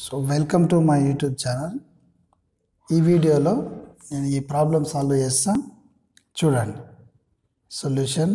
So welcome to my YouTube channel ఈ వీడియోలో నేను ఈ ప్రాబ్లం సాల్వ్ చేస్తా చూడండి solution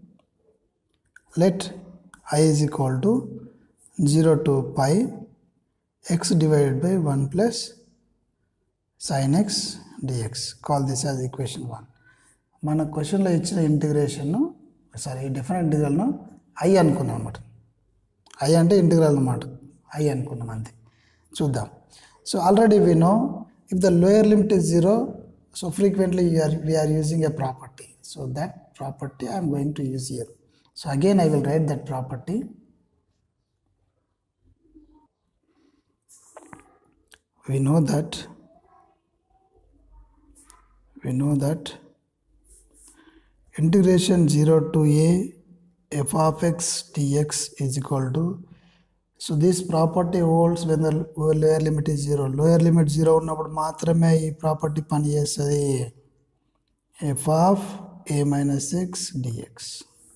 let I is equal to zero to pi x divided by one plus sine x dx call this as equation one మన క్వశ్చన్లో ఇచ్చిన ఇంటిగ్రేషన్ను సారీ డిఫరెంట్ ఇంటిగ్రల్ను ఐ అనుకున్నాం అనమాట ఐ అంటే ఇంటిగ్రల్ అనమాట ఐ అనుకున్నాం అంతే చూద్దాం so already we know if the lower limit is zero so frequently you are we are using a property so that property I'm going to use here so again I will write that property we know that we know that integration 0 to a f of x dx is equal to so this property holds when the lower limit is 0 lower limit 0 ఉన్నప్పుడు మాత్రమే ఈ property పని చేస్తుంది f of a minus x dx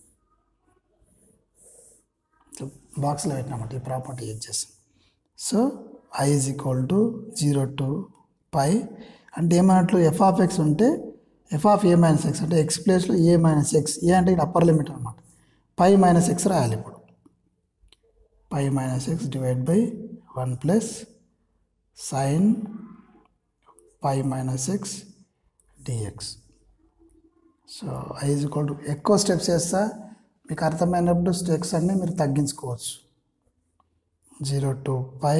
బాక్స్లో పెట్టినామాట ఈ property use చేస్తాం so I is equal to zero to pi అంటే ఏమన్నట్లు ఎఫ్ ఆఫ్ ఎక్స్ ఉంటే f of a minus x అంటే ఎక్స్ ప్లేస్లో ఏ మైనస్ ఎక్స్ ఏ అంటే ఇక్కడ అప్పర్ లిమిట్ అనమాట పై మైనస్ ఎక్స్ రాయాలి ఇప్పుడు pi minus x divide by one plus sine pi minus x dx so I is equal to ఎక్కువ steps చేస్తా మీకు అర్థమైనప్పుడు స్టెప్స్ అన్నీ మీరు తగ్గించుకోవచ్చు zero to pi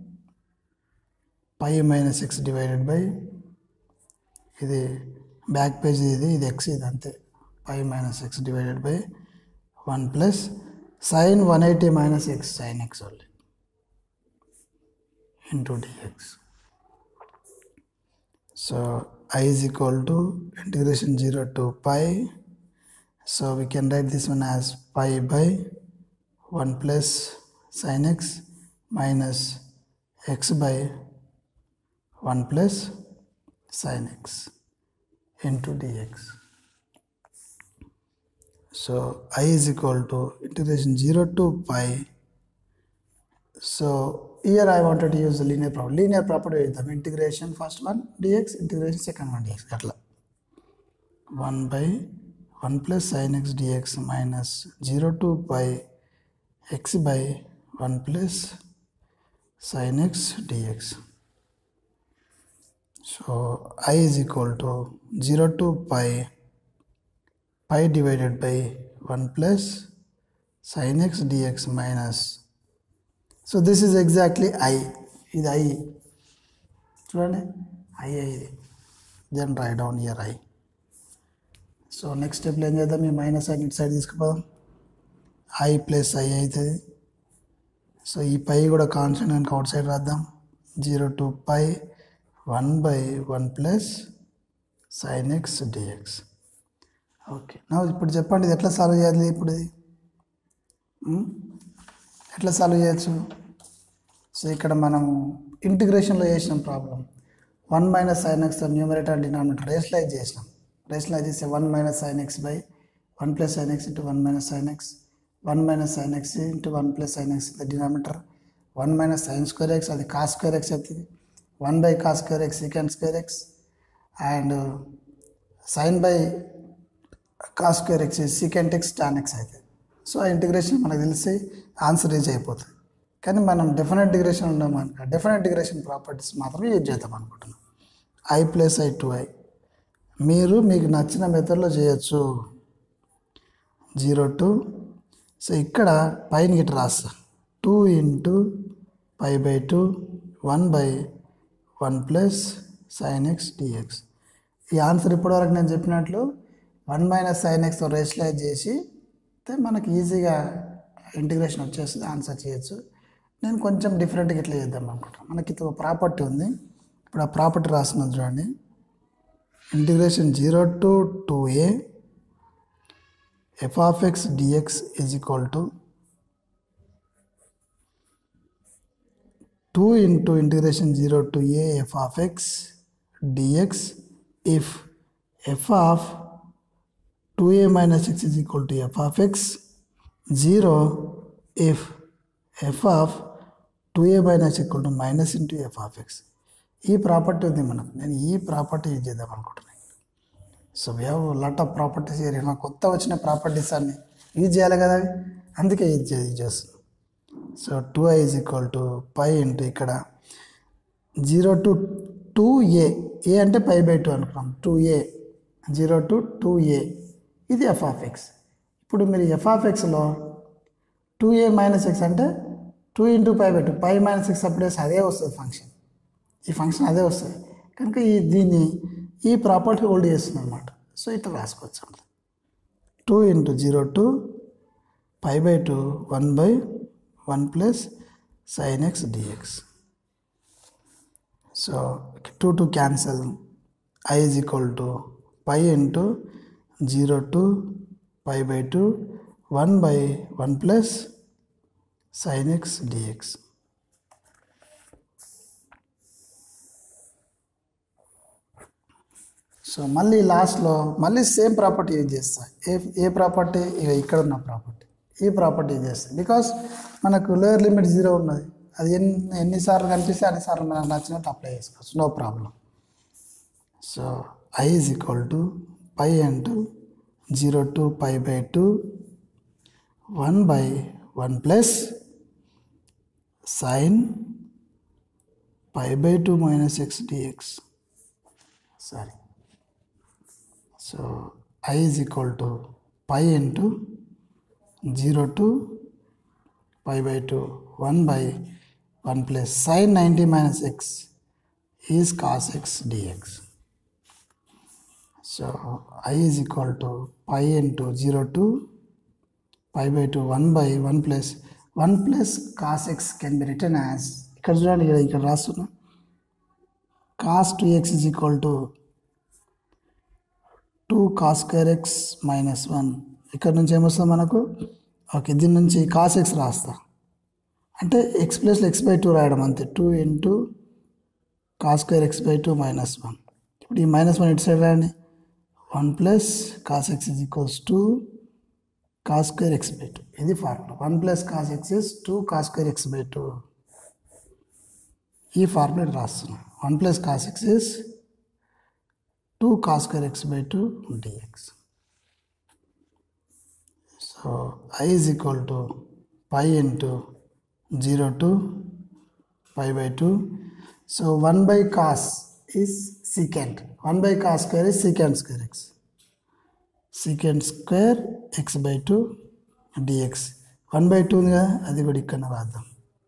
pi minus x divided by ఇది బ్యాక్ పేజ్ ఇది ఇది ఎక్స్ ఇది అంతే pi minus x divided by one plus sine one eighty minus x sine x only into dx so I is equal to integration zero to pi so we can write this one as pi by one plus sin x minus x by 1 plus sin x into dx. So i is equal to integration 0 to pi. So here I wanted to use the linear property. Linear property is the integration first one dx, integration second one dx. Atla. 1 by 1 plus sin x dx minus 0 to pi x by 1 plus sin x dx. So i is equal to 0 to pi pi divided by 1 plus sin x dx minus. So this is exactly i. ఇది i. చూడండి i ఇది then write down here i. So next స్టెప్లో ఏం చేద్దాం ఈ minus side ఇటు side తీసుకుపోదాం I plus I అవుతుంది సో ఈ పై కూడా కాన్స్టెంట్ కనుక అవుట్ సైడ్ రాద్దాం zero to pi one by one plus sine x dx okay నా ఇప్పుడు చెప్పండి ఇది ఎట్లా సాల్వ్ చేయాలి ఇప్పుడు ఇది ఉమ్? ఎట్లా సాల్వ్ చేయొచ్చు సో ఇక్కడ మనం ఇంటిగ్రేషన్లో చేసినాం problem one minus sine x numerator denominator rationalise చేసినాం రేషనలైజ్ చేస్తే one minus sine x by one plus sine x into one minus sine x 1 minus sin x into 1 plus sin x in the denominator 1 minus sin square x అది cos square x అవుతుంది 1 by cos square x secant square x and uh, sin by cos square x is secant x tan x అవుతుంది so ఆ integration మనకు తెలిసి answer reach అయిపోతుంది కానీ మనం definite integration ఉన్నాం అనుకో డెఫినెట్ ఇంటిగ్రేషన్ ప్రాపర్టీస్ మాత్రమే యూజ్ చేద్దాం అనుకుంటున్నాం I plus I two I మీరు మీకు నచ్చిన మెథడ్లో చేయొచ్చు జీరో టు సో ఇక్కడ పైన గిట్ట రాస్తా two into pi by two one by one plus sine x dx ఈ ఆన్సర్ ఇప్పటివరకు నేను చెప్పినట్లు one minus sine x rationalise చేసి అయితే మనకి ఈజీగా ఇంటిగ్రేషన్ వచ్చేస్తుంది ఆన్సర్ చేయొచ్చు నేను కొంచెం డిఫరెంట్గా ఇట్లా చేద్దాం అనుకుంటాను మనకి ఒక ప్రాపర్టీ ఉంది ఇప్పుడు ఆ ప్రాపర్టీ రాస్తున్నది చూడండి integration zero to two a f of x dx is equal to 2 into integration 0 to a f of x dx if f of 2a minus x is equal to f of x 0 if f of two a minus equal to minus into f of x ఈ property ఉంది మనకు నేను ఈ property use చేద్దాం అనుకుంటున్నాను so we have lot of properties area నాకు కొత్త వచ్చిన ప్రాపర్టీస్ అన్ని యూజ్ చేయాలి కదా అవి అందుకే యూజ్ చే- యూజ్ చేస్తున్నాం so two I is equal to pi into ఇక్కడ zero to two a a అంటే పై బై టూ అనుకున్నాం two a zero to two a ఇది ఎఫ్ ఆఫ్ ఎక్స్ ఇప్పుడు మీరు ఎఫ్ ఆఫ్ ఎక్స్లో టూ ఏ మైనస్ ఎక్స్ అంటే two into pi by two pi minus x అప్పుడే అదే వస్తుంది ఫంక్షన్ ఈ ఫంక్షన్ అదే వస్తుంది కనుక ఈ దీన్ని ఈ ప్రాపర్టీ హోల్డ్ చేస్తుంది అనమాట సో ఇట్లా రాసుకోవచ్చు అన్నమాట two into zero to pi by two one by one plus sine x dx so two two cancel I is equal to pi into zero to pi by two one by one plus sine x dx so మళ్ళీ లాస్ట్లో మళ్ళీ same property use చేస్తా ఏ ఏ property ఇక ఇక్కడ ఉన్న property ఈ property use చేస్తాం because మనకు లోయర్ లిమిట్ జీరో ఉన్నది అది ఎన్ని ఎన్నిసార్లు కనిపిస్తే అన్నిసార్లు మనకు నచ్చినట్టు అప్లై చేసుకోవచ్చు no problem so I is equal to pi into zero to pi by two one by one plus sine pi by two minus x dx sorry so I is equal to pi into zero to pi by two one by one plus sine ninety minus x is cos x dx so I is equal to pi into zero to pi by two one by one plus one plus cos x can be written as ఇక్కడ చూడండి ఇక్కడ ఇక్కడ రాస్తున్నా cos two x is equal to two cos square x minus one ఇక్కడ నుంచి ఏమొస్తుంది మనకు okay దీని నుంచి కాస్ ఎక్స్ రాస్తా అంటే ఎక్స్ ప్లస్లో ఎక్స్ బై టూ రాయడం అంతే two into cos square x by two minus one ఇప్పుడు ఈ మైనస్ వన్ ఇటు సైడ్ రాయండి one plus cos x is equals two cos square x by two ఇది formula one plus cos x is two cos square x by two ఈ formula రాస్తున్నాం one plus cos x is two cos square x by two dx so I is equal to pi into zero to pi by two so one by cos is secant one by cos square is secant square x secant square x by two dx one by two ఉంది కదా అది కూడా ఇక్కడ రాద్దాం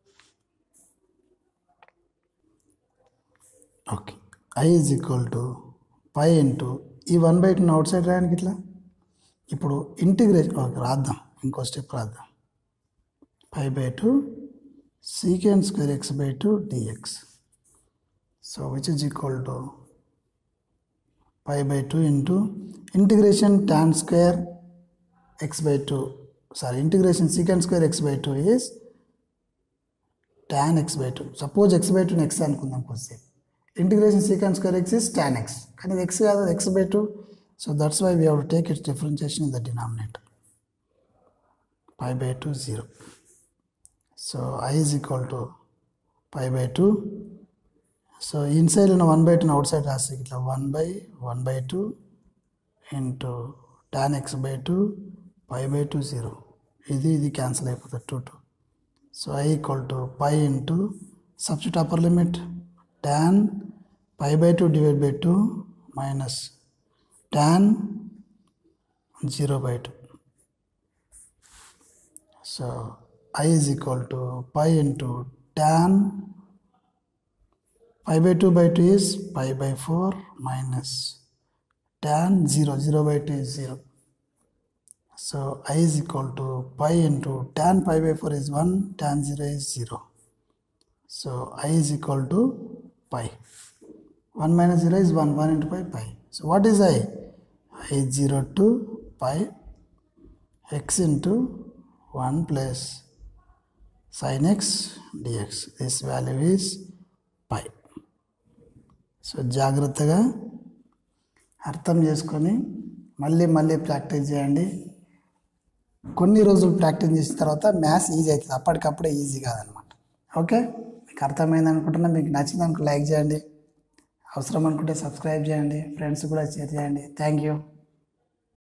okay I is equal to pi into ఈ one by టూని outside రాయడానికి ఇట్లా ఇప్పుడు ఇంటిగ్రేషన్ ఓకే రాద్దాం ఇంకో స్టెప్ రాద్దాం pi by two secant square x by two dx so which is equal to pi by two into integration tan square x by two sorry integration secant square x by two is tan x by two suppose x by టూని x అనుకుందాం కొద్దిసేపు integration secant square x is tan x కానీ ఇది x కాదు x by two so that's why we have to take its differentiation in the denominator pi by two zero so I is equal to pi by two so inside ఉన్న one by టూని outside రాస్తే ఇట్లా one by one by two into tan x by two pi by two zero ఇది ఇది cancel అయిపోతుంది two two so I equal to pi into substitute upper limit tan pi by 2 divided by 2 minus tan 0 by 2. So I is equal to pi into tan pi by 2 by 2 is pi by 4 minus tan 0, 0 by 2 is 0. So I is equal to pi into tan pi by 4 is 1, tan 0 is 0. So I is equal to pi. 1 minus 0 is 1, 1 into pi, pi. So what is I? I is 0 to pi x into 1 plus sin x dx. This value is pi. So జాగ్రత్తగా అర్థం చేసుకొని మళ్ళీ మళ్ళీ practice చేయండి కొన్ని రోజులు practice చేసిన తర్వాత మ్యాథ్స్ ఈజీ అవుతుంది అప్పటికప్పుడే ఈజీ కాదనమాట ఓకే మీకు అర్థమైంది అనుకుంటున్నా మీకు నచ్చింది అనుకో లైక్ చేయండి అవసరం అనుకుంటే సబ్స్క్రైబ్ చేయండి ఫ్రెండ్స్ కూడా షేర్ చేయండి థ్యాంక్ యూ